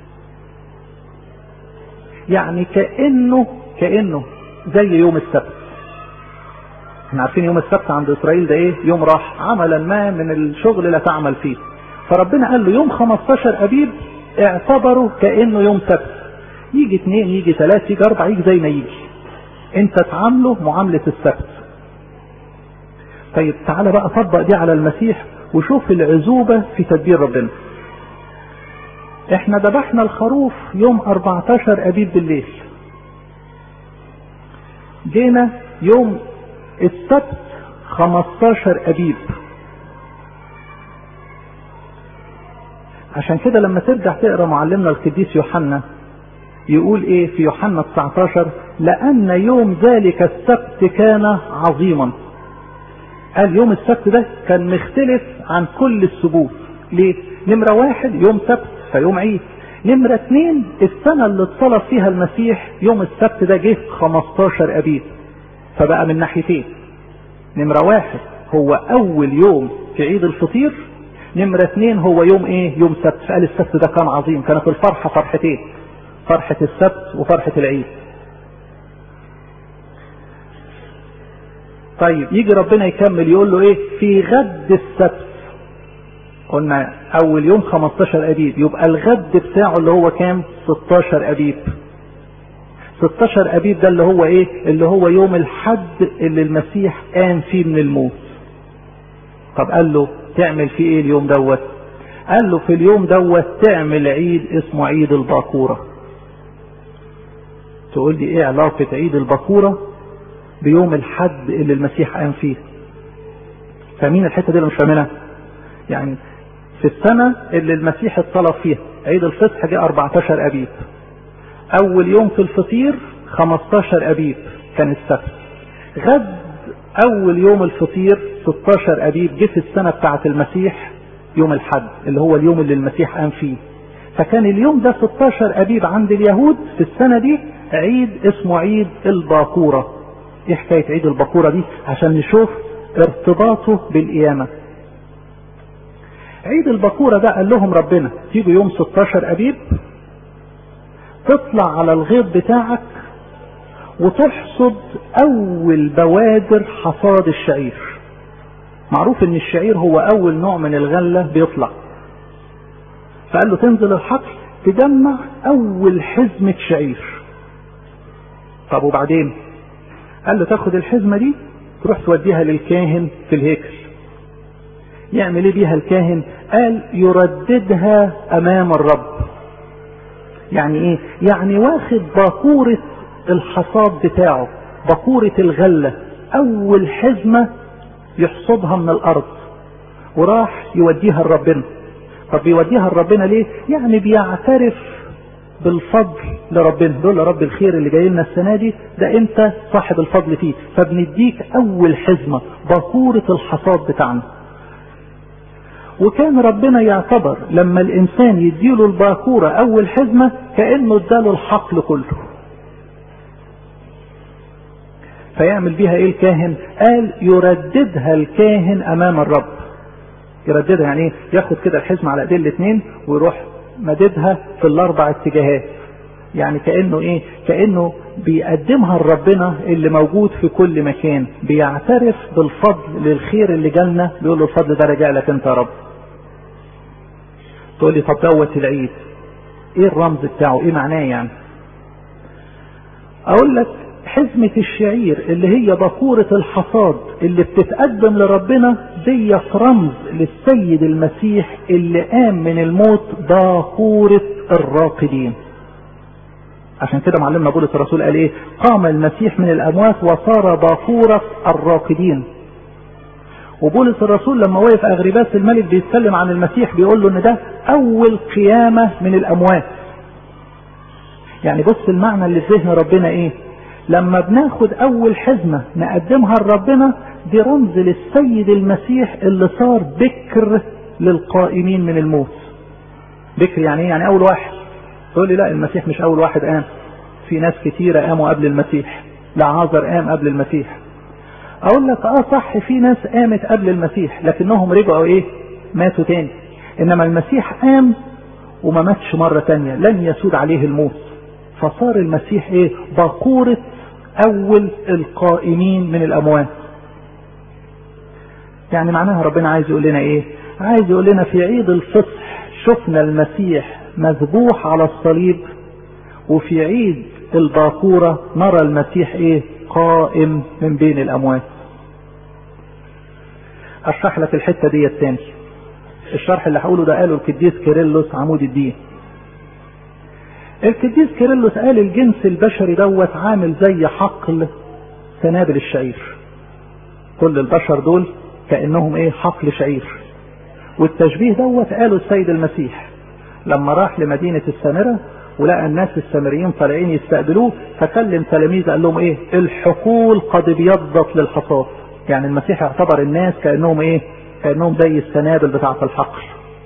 يعني كأنه كأنه زي يوم السبت احنا عارفين يوم السبت عند اسرائيل ده ايه يوم راحة عملا ما من الشغل لا تعمل فيه فربنا قال له يوم 15 ابيب اعتبره كأنه يوم سبت يجي اثنين يجي ثلاثة يجي اربعة يجي زي ما يجي انت تعامله معاملة السبت طيب تعالى بقى طبق دي على المسيح وشوف العزوبة في تدبير ربنا احنا ذبحنا الخروف يوم 14 ابيب بالليل جينا يوم السبت 15 ابيب عشان كده لما ترجع تقرا معلمنا القديس يوحنا يقول ايه في يوحنا 19 لان يوم ذلك السبت كان عظيما قال يوم السبت ده كان مختلف عن كل السبوت ليه نمرة واحد يوم سبت فيوم عيد نمرة اتنين السنة اللي اتصلب فيها المسيح يوم السبت ده جه 15 ابيب فبقى من ناحيتين نمرة واحد هو اول يوم في عيد الفطير نمرة اتنين هو يوم ايه يوم سبت فقال السبت ده كان عظيم كانت الفرحة فرحتين فرحة السبت وفرحة العيد طيب يجي ربنا يكمل يقول له ايه في غد السبت قلنا اول يوم 15 ابيب يبقى الغد بتاعه اللي هو كام 16 ابيب 16 ابيب ده اللي هو ايه اللي هو يوم الحد اللي المسيح قام فيه من الموت طب قال له تعمل فيه ايه اليوم دوت قال له في اليوم دوت تعمل عيد اسمه عيد الباكورة تقول لي ايه علاقة عيد الباكورة بيوم الحد اللي المسيح قام فيه فاهمين الحتة دي اللي مش فاهمينها يعني في السنة اللي المسيح اتصلب فيها عيد الفصح جه 14 أبيب أول يوم في الفطير 15 أبيب كان السبت غد أول يوم الفطير 16 أبيب جه في السنة بتاعة المسيح يوم الحد اللي هو اليوم اللي المسيح قام فيه فكان اليوم ده 16 أبيب عند اليهود في السنة دي عيد اسمه عيد الباكورة ايه حكاية عيد الباكورة دي عشان نشوف ارتباطه بالقيامة عيد الباكورة ده قال لهم ربنا تيجوا يوم 16 أبيب تطلع على الغيط بتاعك وتحصد أول بوادر حصاد الشعير معروف ان الشعير هو أول نوع من الغلة بيطلع فقال له تنزل الحقل تجمع أول حزمة شعير طب وبعدين قال له تاخد الحزمة دي تروح توديها للكاهن في الهيكل يعمل ايه بيها الكاهن قال يرددها امام الرب يعني ايه يعني واخد باكورة الحصاد بتاعه باكورة الغلة اول حزمة يحصدها من الارض وراح يوديها لربنا طب بيوديها لربنا ليه يعني بيعترف بالفضل لربنا دول يا رب الخير اللي جاي لنا السنه دي ده انت صاحب الفضل فيه فبنديك اول حزمه باكوره الحصاد بتاعنا وكان ربنا يعتبر لما الانسان يديله الباكوره اول حزمه كانه اداله الحقل كله فيعمل بيها ايه الكاهن قال يرددها الكاهن امام الرب يرددها يعني ايه ياخد كده الحزمه على ايدين الاثنين ويروح مددها في الاربع اتجاهات يعني كانه ايه كانه بيقدمها لربنا اللي موجود في كل مكان بيعترف بالفضل للخير اللي جالنا بيقول له الفضل ده راجع لك انت يا رب تقول لي طب دوت العيد ايه الرمز بتاعه ايه معناه يعني اقول لك حزمة الشعير اللي هي بكورة الحصاد اللي بتتقدم لربنا دي رمز للسيد المسيح اللي قام من الموت باكورة الراقدين عشان كده معلمنا بولس الرسول قال ايه قام المسيح من الاموات وصار باكورة الراقدين وبولس الرسول لما وقف اغرباس الملك بيتكلم عن المسيح بيقول له ان ده اول قيامة من الاموات يعني بص المعنى اللي في ذهن ربنا ايه لما بناخد اول حزمة نقدمها لربنا دي رمز للسيد المسيح اللي صار بكر للقائمين من الموت بكر يعني ايه يعني اول واحد تقول لي لا المسيح مش اول واحد قام في ناس كتيرة قاموا قبل المسيح لعازر قام قبل المسيح اقول لك اه صح في ناس قامت قبل المسيح لكنهم رجعوا ايه ماتوا تاني انما المسيح قام وما ماتش مرة تانية لن يسود عليه الموت فصار المسيح ايه باكورة اول القائمين من الاموات يعني معناها ربنا عايز يقول لنا ايه عايز يقول لنا في عيد الفصح شفنا المسيح مذبوح على الصليب وفي عيد الباكورة نرى المسيح ايه قائم من بين الاموات اشرح لك الحتة دي التاني الشرح اللي هقوله ده قاله القديس كيرلس عمود الدين القديس كيرلس قال الجنس البشري دوت عامل زي حقل سنابل الشعير كل البشر دول كانهم ايه حقل شعير والتشبيه دوت قاله السيد المسيح لما راح لمدينة السامرة ولقى الناس السامريين طالعين يستقبلوه فكلم تلاميذه قال لهم ايه الحقول قد ابيضت للحصاد يعني المسيح يعتبر الناس كانهم ايه كانهم زي السنابل بتاعه الحقل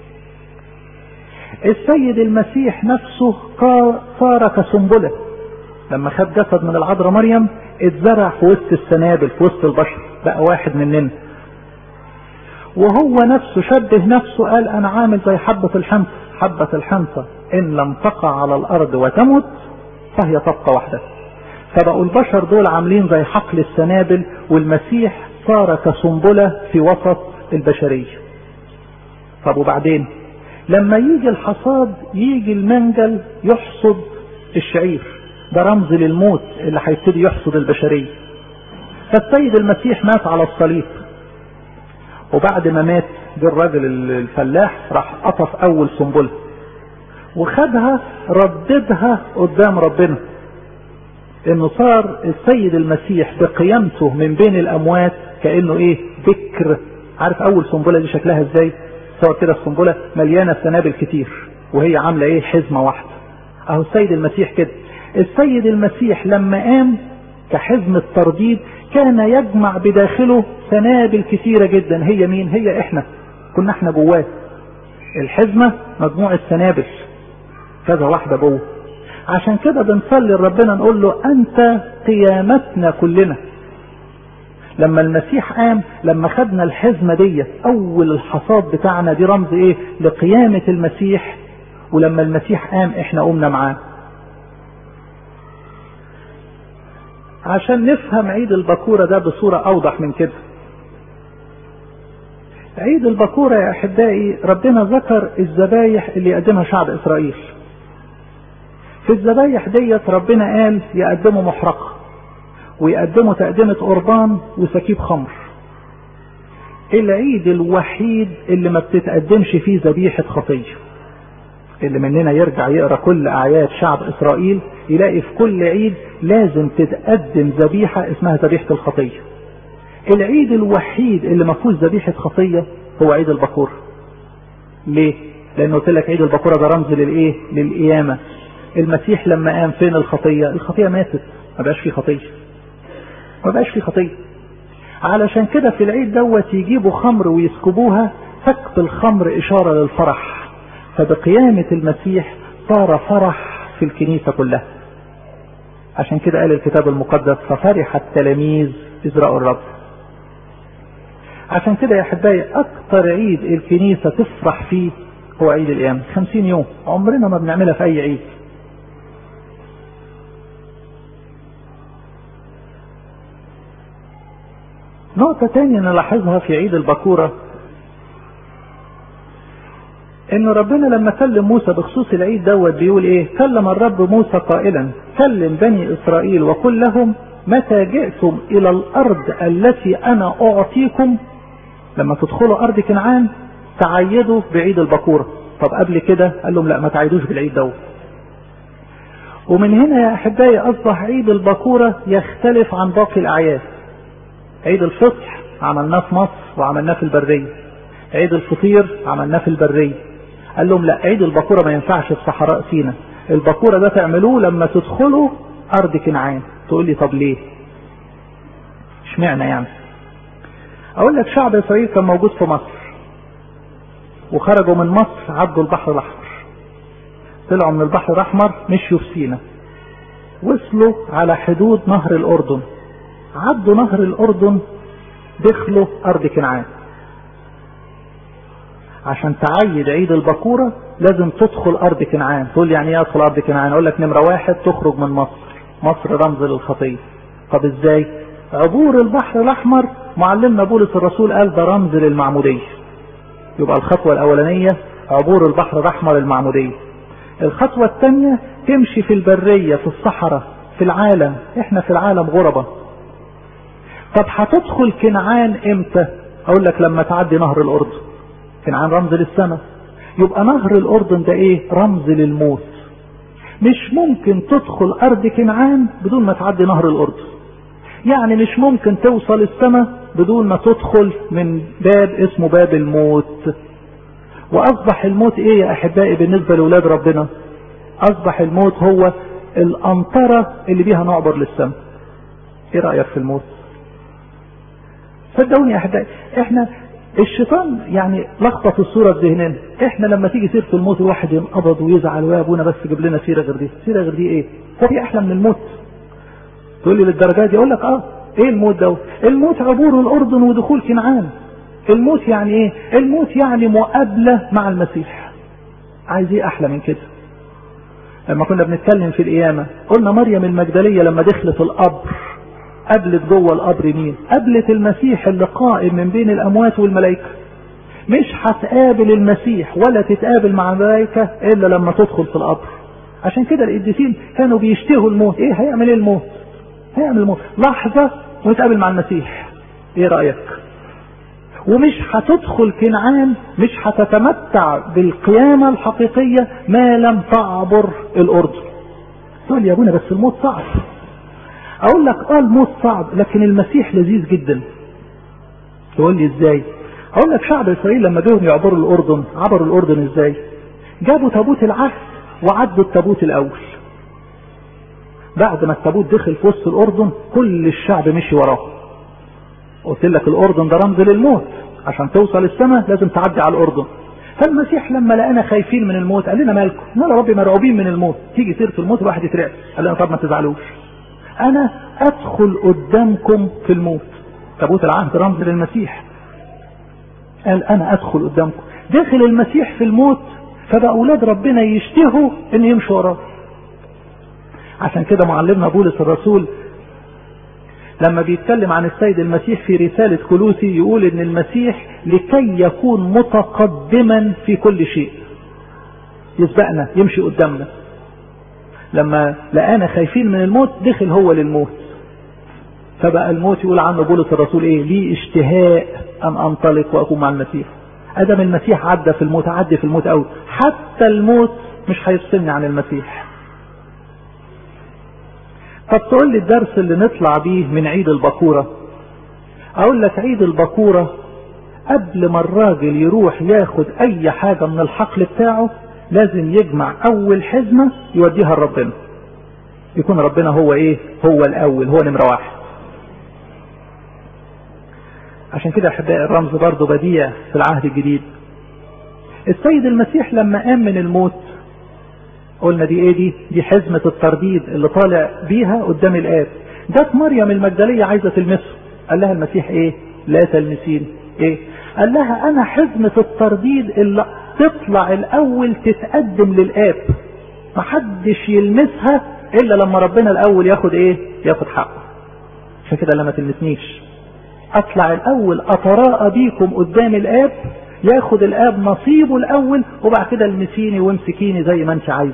السيد المسيح نفسه صار كسنبلة لما خد جسد من العذراء مريم اتزرع في وسط السنابل في وسط البشر بقى واحد مننا وهو نفسه شبه نفسه قال انا عامل زي حبة الحنطة حبة الحنطة ان لم تقع على الارض وتمت فهي تبقى وحدها فبقوا البشر دول عاملين زي حقل السنابل والمسيح صار كسنبلة في وسط البشرية طب وبعدين لما يجي الحصاد يجي المنجل يحصد الشعير ده رمز للموت اللي هيبتدي يحصد البشرية فالسيد المسيح مات على الصليب وبعد ما مات جه الراجل الفلاح راح قطف اول سنبله وخدها رددها قدام ربنا انه صار السيد المسيح بقيامته من بين الاموات كانه ايه بكر عارف اول سنبله دي شكلها ازاي صور كده السنبله مليانه سنابل كتير وهي عامله ايه حزمه واحده اهو السيد المسيح كده السيد المسيح لما قام كحزم الترديد كان يجمع بداخله سنابل كثيره جدا هي مين هي احنا كنا احنا جواه الحزمه مجموعه سنابل كذا واحده جوه عشان كده بنصلي لربنا نقول له انت قيامتنا كلنا لما المسيح قام لما خدنا الحزمة دي اول الحصاد بتاعنا دي رمز ايه لقيامة المسيح ولما المسيح قام احنا قمنا معاه عشان نفهم عيد البكورة ده بصورة اوضح من كده عيد البكورة يا احبائي ربنا ذكر الذبايح اللي يقدمها شعب اسرائيل في الذبايح ديت ربنا قال يقدموا محرقة ويقدموا تقدمة قربان وسكيب خمر العيد الوحيد اللي ما بتتقدمش فيه ذبيحة خطية اللي مننا يرجع يقرا كل اعياد شعب اسرائيل يلاقي في كل عيد لازم تتقدم ذبيحة اسمها ذبيحة الخطية العيد الوحيد اللي ما فيهوش ذبيحة خطية هو عيد البكور ليه؟ لانه قلت لك عيد البكورة ده رمز للايه؟ للقيامة المسيح لما قام فين الخطية الخطية ماتت ما بقاش في خطية ما بقاش في خطية علشان كده في العيد دوت يجيبوا خمر ويسكبوها سكب الخمر إشارة للفرح فبقيامة المسيح صار فرح في الكنيسة كلها عشان كده قال الكتاب المقدس ففرح التلاميذ إذ رأوا الرب عشان كده يا أحبائي أكتر عيد الكنيسة تفرح فيه هو عيد القيامة خمسين يوم عمرنا ما بنعملها في أي عيد نقطة تانية نلاحظها في عيد البكورة ان ربنا لما كلم موسى بخصوص العيد دوت بيقول ايه كلم الرب موسى قائلا كلم بني اسرائيل وقل لهم متى جئتم الى الارض التي انا اعطيكم لما تدخلوا ارض كنعان تعيدوا بعيد البكورة طب قبل كده قال لهم لا ما تعيدوش بالعيد دوت ومن هنا يا احبائي اصبح عيد البكورة يختلف عن باقي الاعياد عيد الفصح عملناه في مصر وعملناه في البرية عيد الفطير عملناه في البرية قال لهم لا عيد البكورة ما ينفعش في صحراء سينا البكورة ده تعملوه لما تدخلوا أرض كنعان تقول لي طب ليه اشمعنى يعني أقول لك شعب إسرائيل كان موجود في مصر وخرجوا من مصر عدوا البحر الأحمر طلعوا من البحر الأحمر مشيوا في سينا وصلوا على حدود نهر الأردن عدوا نهر الأردن دخلوا أرض كنعان عشان تعيد عيد البكورة لازم تدخل أرض كنعان تقول يعني ايه أدخل أرض كنعان أقول لك نمرة واحد تخرج من مصر مصر رمز للخطية طب ازاي عبور البحر الأحمر معلمنا بولس الرسول قال ده رمز للمعمودية يبقى الخطوة الأولانية عبور البحر الأحمر المعمودية الخطوة الثانية تمشي في البرية في الصحراء في العالم احنا في العالم غربة طب هتدخل كنعان امتى اقول لك لما تعدي نهر الاردن كنعان رمز للسماء يبقى نهر الاردن ده ايه رمز للموت مش ممكن تدخل ارض كنعان بدون ما تعدي نهر الاردن يعني مش ممكن توصل السماء بدون ما تدخل من باب اسمه باب الموت واصبح الموت ايه يا احبائي بالنسبة لاولاد ربنا اصبح الموت هو الانطرة اللي بيها نعبر للسماء ايه رأيك في الموت صدقوني يا احبائي احنا الشيطان يعني لخبط الصورة في ذهننا احنا لما تيجي سيرة الموت الواحد ينقبض ويزعل ويا ابونا بس جيب لنا سيرة غير دي سيرة غير دي ايه هو في احلى من الموت تقول لي للدرجة دي اقول لك اه ايه الموت ده الموت عبور الاردن ودخول كنعان الموت يعني ايه الموت يعني مقابلة مع المسيح عايز ايه احلى من كده لما كنا بنتكلم في القيامة قلنا مريم المجدلية لما دخلت القبر قابلت جوه القبر مين قابلت المسيح اللي قائم من بين الاموات والملائكة مش هتقابل المسيح ولا تتقابل مع الملائكة الا لما تدخل في القبر عشان كده القديسين كانوا بيشتهوا الموت ايه هيعمل ايه الموت هيعمل الموت لحظة ويتقابل مع المسيح ايه رأيك ومش هتدخل كنعان مش هتتمتع بالقيامة الحقيقية ما لم تعبر الأردن تقول يا ابونا بس الموت صعب أقول لك اه الموت صعب لكن المسيح لذيذ جدا تقول لي ازاي أقول لك شعب إسرائيل لما جاهم يعبروا الأردن عبروا الأردن ازاي جابوا تابوت العهد وعدوا التابوت الأول بعد ما التابوت دخل في وسط الأردن كل الشعب مشي وراه قلت لك الأردن ده رمز للموت عشان توصل السماء لازم تعدي على الأردن فالمسيح لما لقانا خايفين من الموت قال لنا مالكم قلنا يا ربي مرعوبين من الموت تيجي سيره الموت الواحد يترعب قال لنا طب ما تزعلوش انا ادخل قدامكم في الموت تابوت العهد رمز للمسيح قال انا ادخل قدامكم دخل المسيح في الموت فبقى اولاد ربنا يشتهوا ان يمشوا وراه عشان كده معلمنا بولس الرسول لما بيتكلم عن السيد المسيح في رسالة كلوسي يقول ان المسيح لكي يكون متقدما في كل شيء يسبقنا يمشي قدامنا لما لقانا خايفين من الموت دخل هو للموت فبقى الموت يقول عنه بولس الرسول ايه لي اشتهاء ان انطلق واكون مع المسيح ادم المسيح عدى في الموت عدى في الموت قوي حتى الموت مش هيفصلني عن المسيح طب تقول لي الدرس اللي نطلع بيه من عيد البكورة اقول لك عيد البكورة قبل ما الراجل يروح ياخد اي حاجة من الحقل بتاعه لازم يجمع اول حزمة يوديها لربنا يكون ربنا هو ايه هو الاول هو نمرة واحد عشان كده احبائي الرمز برضه بديع في العهد الجديد السيد المسيح لما قام من الموت قلنا دي ايه دي دي حزمة الترديد اللي طالع بيها قدام الاب جت مريم المجدلية عايزة تلمسه قال لها المسيح ايه لا تلمسين ايه قال لها انا حزمة الترديد اللي تطلع الاول تتقدم للاب محدش يلمسها الا لما ربنا الاول ياخد ايه ياخد حقه عشان كده لما تلمسنيش اطلع الاول اتراءى بيكم قدام الاب ياخد الاب نصيبه الاول وبعد كده المسيني وامسكيني زي ما انت عايزه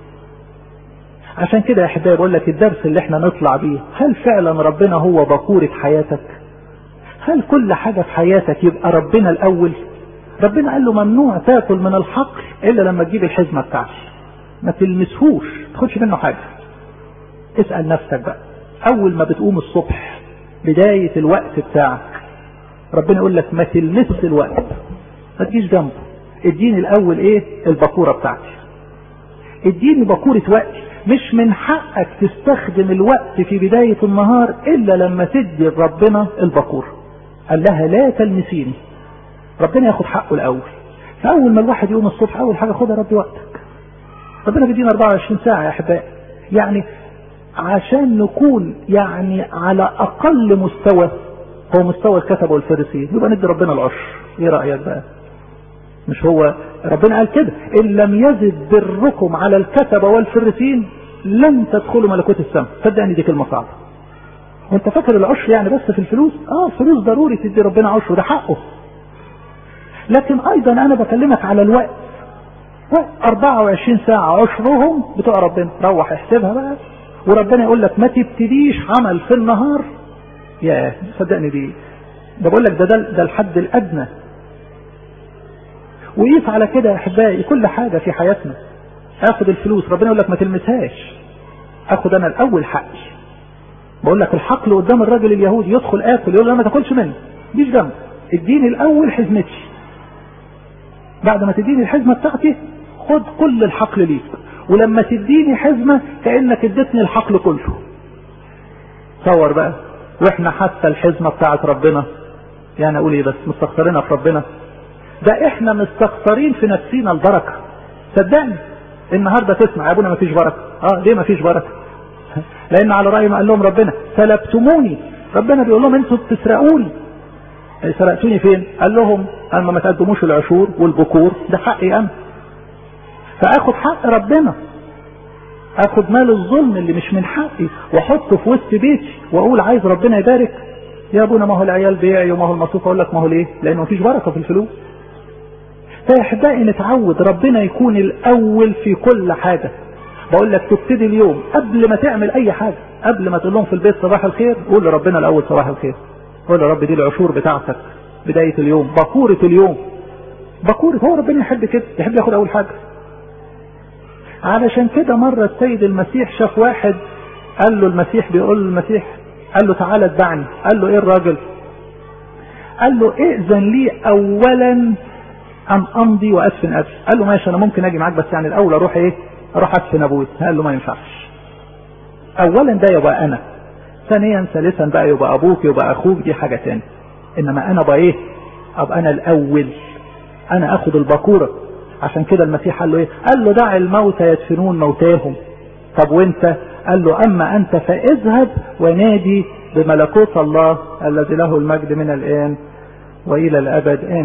عشان كده يا احبائي بقول لك الدرس اللي احنا نطلع بيه هل فعلا ربنا هو بقورة حياتك هل كل حاجة في حياتك يبقى ربنا الاول ربنا قال له ممنوع تاكل من الحقل الا لما تجيب الحزمة بتاعتي ما تلمسهوش ما تاخدش منه حاجة اسأل نفسك بقى اول ما بتقوم الصبح بداية الوقت بتاعك ربنا يقول لك ما تلمس الوقت ما تجيش جنبه اديني الاول ايه البكورة بتاعتي اديني بكورة وقتي مش من حقك تستخدم الوقت في بداية النهار الا لما تدي ربنا البكورة قال لها لا تلمسيني ربنا ياخد حقه الاول فاول ما الواحد يقوم الصبح اول حاجة خدها ربي وقتك ربنا بيدينا 24 ساعة يا احبائي يعني عشان نكون يعني على اقل مستوى هو مستوى الكتبة والفارسيين يبقى ندي ربنا العشر ايه رأيك بقى مش هو ربنا قال كده ان لم يزد بركم على الكتبة والفرسين لن تدخلوا ملكوت السماء صدقني دي كلمة صعبة وانت فاكر العشر يعني بس في الفلوس اه الفلوس ضروري تدي ربنا عشر ده حقه لكن ايضا انا بكلمك على الوقت وقت 24 ساعة عشرهم بتوع ربنا روح احسبها بقى وربنا يقول لك ما تبتديش عمل في النهار يا صدقني دي ده بقول لك ده, ده ده الحد الادنى وقيس على كده يا احبائي كل حاجه في حياتنا اخد الفلوس ربنا يقول لك ما تلمسهاش اخد انا الاول حقي بقول لك الحقل قدام الراجل اليهودي يدخل اكل يقول له ما تاكلش مني مش جنب اديني الاول حزمتي بعد ما تديني الحزمه بتاعتي خد كل الحقل ليك ولما تديني حزمه كانك اديتني الحقل كله تصور بقى واحنا حتى الحزمه بتاعت ربنا يعني اقول ايه بس مستخسرينها في ربنا ده احنا مستخسرين في نفسينا البركه صدقني النهارده تسمع يا ابونا ما فيش بركه اه ليه ما فيش بركه لان على راي ما قال لهم ربنا سلبتموني ربنا بيقول لهم انتوا بتسرقوني سرقتوني فين قال لهم اما ما تقدموش العشور والبكور ده حقي انا فاخد حق ربنا اخد مال الظلم اللي مش من حقي واحطه في وسط بيتي واقول عايز ربنا يبارك يا ابونا ما هو العيال بيعي وما هو المصروف اقول لك ما هو ليه لانه مفيش بركه في الفلوس فيا احبائي نتعود ربنا يكون الاول في كل حاجه بقول لك تبتدي اليوم قبل ما تعمل اي حاجه قبل ما تقول لهم في البيت صباح الخير قول لربنا الاول صباح الخير قول يا رب دي العشور بتاعتك بدايه اليوم بكوره اليوم بكوره هو ربنا يحب كده يحب ياخد اول حاجه علشان كده مرة السيد المسيح شاف واحد قال له المسيح بيقول المسيح قال له تعالى اتبعني قال له ايه الراجل قال له ائذن لي اولا ان امضي وادفن ابي قال له ماشي انا ممكن اجي معاك بس يعني الاول اروح ايه اروح ادفن ابوي قال له ما ينفعش اولا ده يبقى انا ثانيا ثالثا بقى يبقى ابوك يبقى اخوك دي حاجه تاني انما انا بقى ايه ابقى انا الاول انا اخد البكوره عشان كده المسيح قال له ايه قال له دع الموتى يدفنون موتاهم طب وانت قال له اما انت فاذهب ونادي بملكوت الله الذي له المجد من الان والى الابد امين